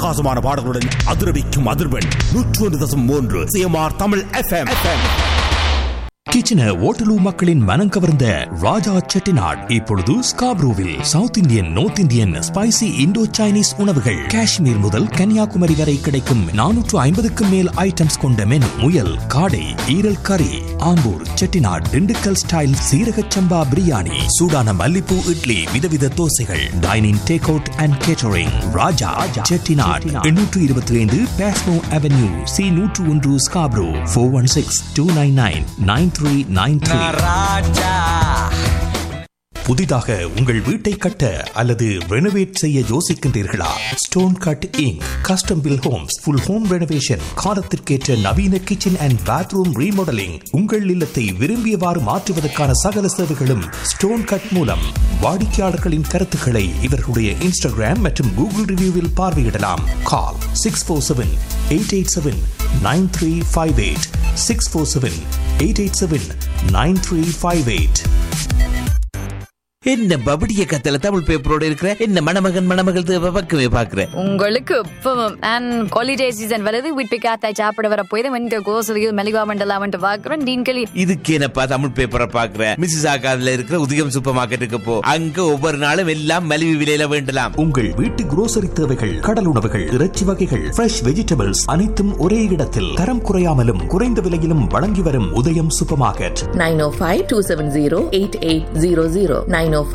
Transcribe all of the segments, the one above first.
அட்டகாசமான பாடல்களுடன் அதிரவிக்கும் அதிர்வெண் நூற்று ஒன்று தசம் மூன்று CMR Tamil FM kitchen hotel மக்களின் மனம் கவர்ந்த ராஜா செட்டிநாட் இப்பொழுது ஸ்காப்ரூவில் south Indian north Indian spicy Indo Chinese உணவுகள் காஷ்மீர் முதல் கன்னியாகுமரி வரை கிடைக்கும் நானூற்று ஐம்பதுக்கும் மேல் ஐட்டம்ஸ் கொண்ட மெனு முயல் காடை ஈரல் கறி ஆம்பூர் செட்டிநாட் திண்டுக்கல் ஸ்டைல் சீரக சம்பா பிரியாணி சூடான மல்லிப்பூ இட்லி விதவித தோசைகள் dining take out and catering Raja Chettinad எண்ணூற்று இருபத்தி ஐந்து பேஸ்மோ அவென்யூ சி நூற்று ஒன்று Scarborough four one six two nine nine nine three nine three புதிதாக உங்கள் வீட்டை கட்ட அல்லது ரெனோவேட் செய்ய யோசிக்கின்றீர்களா stone cut inc custom build homes full home renovation காலத்திற்கேற்ற நவீன கிச்சன் அண்ட் பாத்ரூம் ரீமாடலிங் உங்கள் இல்லத்தை விரும்பியவாறு மாற்றுவதற்கான சகல சேவைகளும் ஸ்டோன் கட் மூலம் வாடிக்கையாளர்களின் கருத்துக்களை இவர்களுடைய இன்ஸ்டாகிராம் மற்றும் கூகுள் ரிவ்யூவில் பார்வையிடலாம் call six four seven eight eight seven nine three five eight six four seven eight eight seven nine three five eight என்ன பபடிய கத்தல தமிழ் பேப்பரோட இருக்கிற என்ன மணமகன் மணமகள் தேவை பக்கமே பாக்குற உங்களுக்கு இப்பவும் அண்ட் ஹாலிடே சீசன் வருது வீட்டு காத்தாய் சாப்பிட வர போய் வந்து கோசலியில் மெலிகா மண்டலா வந்து பாக்குறோம் டீன்களி இதுக்கு என்னப்பா தமிழ் பேப்பரை பாக்குற மிஸ்ஸஸ் ஆகாதுல இருக்கிற உதயம் சூப்பர் மார்க்கெட்டுக்கு போ அங்க ஒவ்வொரு நாளும் எல்லாம் மலிவு விலையில வேண்டலாம் உங்கள் வீட்டு குரோசரி தேவைகள் கடல் உணவுகள் இறைச்சி வகைகள் ஃப்ரெஷ் வெஜிடபிள்ஸ் அனைத்தும் ஒரே இடத்தில் தரம் குறையாமலும் குறைந்த விலையிலும் வழங்கி வரும் உதயம் சூப்பர் மார்க்கெட் 905-270-8800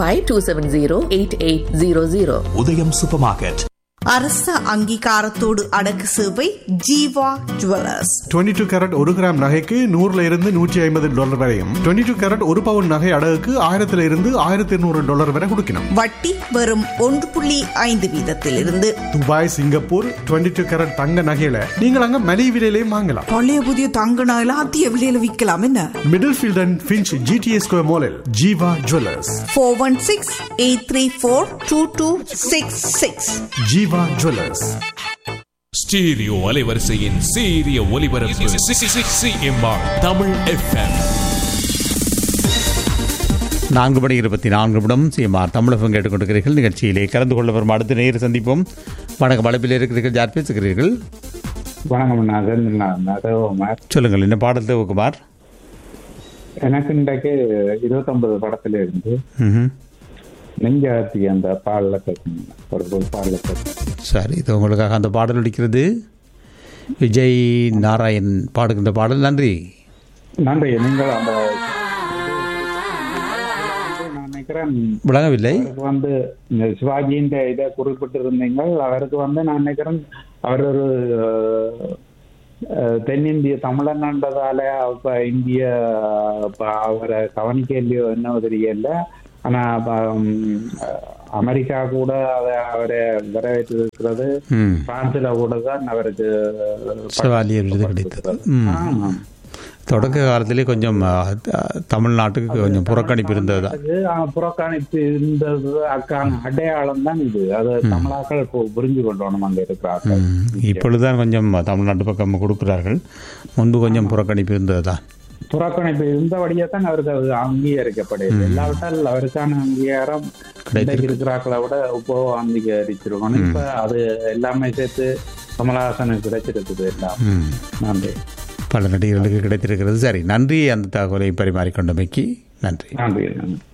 905-270-8800 உதயம் சூப்பர் மார்க்கெட் அரச அங்கீகாரத்தோடு அடக்கு சேவை ஜீவா ஜுவல்லர்ஸ் 22 டூ கேரட் ஒரு கிராம் நகைக்கு நூறுல இருந்து நூற்றி ஐம்பது டாலர் வரையும் 22 டூ கேரட் ஒரு பவுன் நகை அடகுக்கு ஆயிரத்துல இருந்து ஆயிரத்தி இருநூறு டாலர் வரை கொடுக்கணும் வட்டி வெறும் ஒன்று புள்ளி ஐந்து வீதத்திலிருந்து துபாய் சிங்கப்பூர் 22 டூ கேரட் தங்க நகையில நீங்கள் அங்க மலிவு விலையிலையும் வாங்கலாம் பழைய புதிய தங்க நாயில அதிக விலையில விற்கலாம் என்ன Middlefield and Finch GTA square மாலில் Jeeva jewellers four one six eight three four two two six six Jeeva jewellers stereo அலைவரிசையின் சீரிய ஒலிபரப்பு சிஎம்ஆர் தமிழ் எஃப்எம் நான்கு மணி இருபத்தி நான்கு நிமிடம் சிஎம்ஆர் தமிழகம் கேட்டுக்கொண்டிருக்கிறீர்கள் நிகழ்ச்சியிலே கலந்து கொள்ள வரும் அடுத்த நேர் சந்திப்போம் வணக்கம் வளப்பில் இருக்கிறீர்கள் யார் பேசுகிறீர்கள் வணக்கம் நாதன் நான் நரவகுமார் சொல்லுங்கள் என்ன பாடல் தேவகுமார் எனக்கு இன்றைக்கு இருபத்தொன்பது படத்துல இருந்து ம்ஹும். நெஞ்சாத்தி அந்த பாடல கேட்கணும் ஒரு ஒரு பாடல கேட்கணும் சரி இது உங்களுக்காக அந்த பாடல் அடிக்கிறது விஜய் நாராயண் பாடுகின்ற பாடல் நன்றி நன்றி நீங்கள் அந்த நான் நினைக்கிறேன் விளங்கவில்லை அவருக்கு வந்து இந்த சிவாஜியின் இதை குறிப்பிட்டிருந்தீங்கள் அவருக்கு வந்து நான் நினைக்கிறேன் அவர் ஒரு அஹ், தென்னிந்திய தமிழன்ன்றதால அப்ப இந்திய அப்ப அவரை கவனிக்க இல்லையோ என்ன தெரியல ஆனா அப்ப, ம், அமெரிக்கா கூட அதை அவரை வரவேற்றிருக்கிறது ம். பிரான்ஸ்ல கூட தான் அவருக்கு செவாலியர் விருது கிடைத்தது ம். ஆமாம். தொடக்க காலத்திலே கொஞ்சம் ஆ, த- தமிழ்நாட்டுக்கு கொஞ்சம் புறக்கணிப்பு இருந்தது தான் அது அஹ், புறக்கணிப்பு இருந்தது அக்கான அடையாளம் தான் இது அது தமிழாக்கள் இப்போ புரிஞ்சு கொண்டோம் அங்க இருக்கிறார்கள் இப்பொழுதுதான் கொஞ்சம் தமிழ்நாட்டு பக்கம் கொடுக்கிறார்கள் முன்பு கொஞ்சம் புறக்கணிப்பு இருந்தது தான் புறக்கணிப்பு இருந்தபடியே தான் அவருக்கு அது அங்கீகரிக்கப்படுது இல்லாவிட்டால் அவருக்கான அங்கீகாரம் இன்றைக்கு இருக்கிறாக்களை விட இப்போ அங்கீகரிச்சிருக்கணும் இப்ப அது எல்லாமே சேர்த்து கமலஹாசனுக்கு கிடைச்சிருக்குது எல்லாம் ம். நன்றி பல நடிகர்களுக்கு கிடைத்திருக்கிறது சரி நன்றி அந்த தகவலை பரிமாறிக்கொண்டமைக்கு நன்றி நன்றி நன்றி